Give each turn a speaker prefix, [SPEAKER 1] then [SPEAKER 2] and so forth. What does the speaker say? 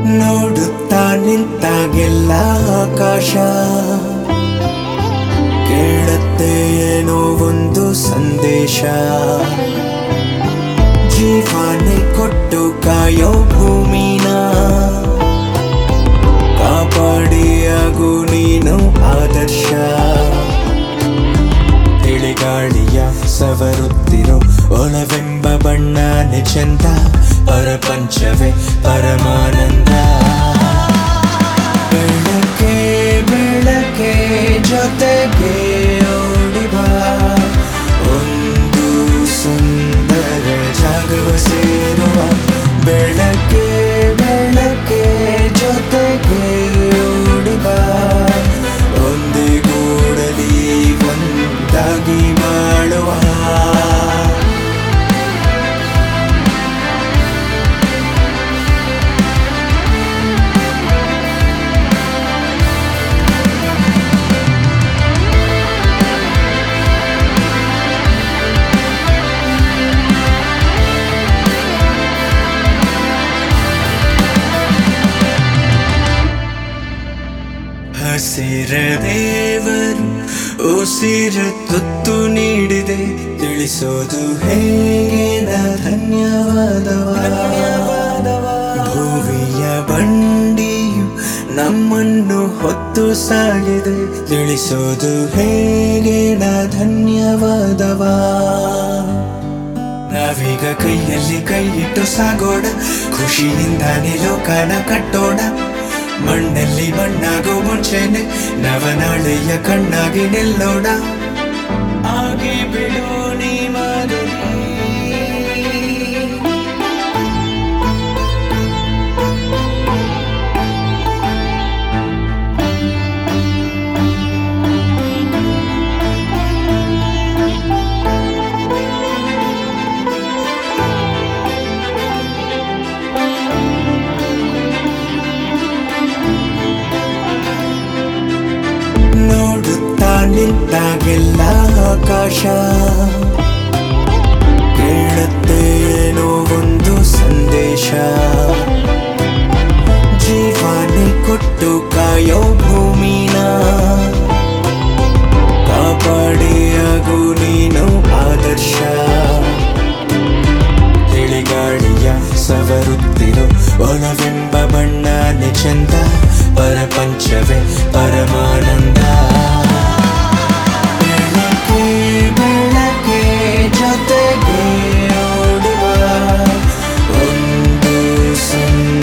[SPEAKER 1] ನೋಡುತ್ತಾ ನಿಂತಾಗೆಲ್ಲ ಆಕಾಶ ಕೇಳುತ್ತೆ ಏನೋ ಒಂದು ಸಂದೇಶ ಜೀವನೆ ಕೊಟ್ಟು ಕಾಯೋ ಭೂಮಿನ ಕಾಪಾಡಿಯಾಗು ನೀನು ಆದರ್ಶ ತಿಳಿಗಾಳಿಯ ಸವರುತ್ತಿರೋ ಒಳವೆಂಬ ಬಣ್ಣನೆ ಚಂದ ಪರಪಂಚವೇ ಪರಮಾನಂದ ಬೆಳಕೆ ಬೆಳಕೆ ಜೊತೆಗೆ ಓಡಿಬಾ ಒಂದು ಸುಂದರ ಜಾಗವ ಸೇರುವ ಬೆಳಕೆ ಬೆಳಕೆ ಜೊತೆಗೆ ಓಡಿಬಾ ಒಂದೇ ಗೂಡಲಿ ಒಂದಾಗಿ ಬಾಳುವ ಹಸಿರ ದೇವರು ಉಸಿರ ತುತ್ತು ನೀಡಿದೆ ತಿಳಿಸೋದು ಹೇಗೆ ನಾ ಧನ್ಯವಾದವ ಭೂಮಿಯ ಬಂಡಿಯು ನಮ್ಮನ್ನು ಹೊತ್ತು ಸಾಗಿದೆ ತಿಳಿಸೋದು ಹೇಗೆ ನಾ ಧನ್ಯವಾದವ ನಾವೀಗ ಕೈಯಲ್ಲಿ ಕೈ ಇಟ್ಟು ಸಾಗೋಣ ಖುಷಿಯಿಂದಾನೆ ಲೋಕನ ಕಟ್ಟೋಣ ಮಣ್ಣಲ್ಲಿ ಮಣ್ಣಾಗೋ ಮುಂಚೆನೆ ನವನಾಳೆಯ ಕಣ್ಣಾಗಿ ನಿಲ್ಲೋಣ ಆಗಿ ಬಿಡು ನೀ ಮಾದರಿ ನೋಡುತ್ತಾ ನಿಂತಾಗೆಲ್ಲ ಆಕಾಶ ಕೇಳುತ್ತೆ ಏನೋ ಒಂದು ಸಂದೇಶ ಜೀವನೆ ಕೊಟ್ಟು ಕಾಯೋ ಭೂಮಿನ ಕಾಪಾಡಿಯಾಗು ನೀನು ಆದರ್ಶ ತಿಳಿಗಾಳಿಯ ಸವರುತ್ತಿರೋ ಒಳವೆಂಬ ಬಣ್ಣನೆ ಚಂದ ಪರಪಂಚವೇ ಪರಮಾನಂದ ಬೆಳಕೆ ಬೆಳಕೆ ಜೊತೆಗೆ ಓಡುವ ಒಂದು ಸುಂದರ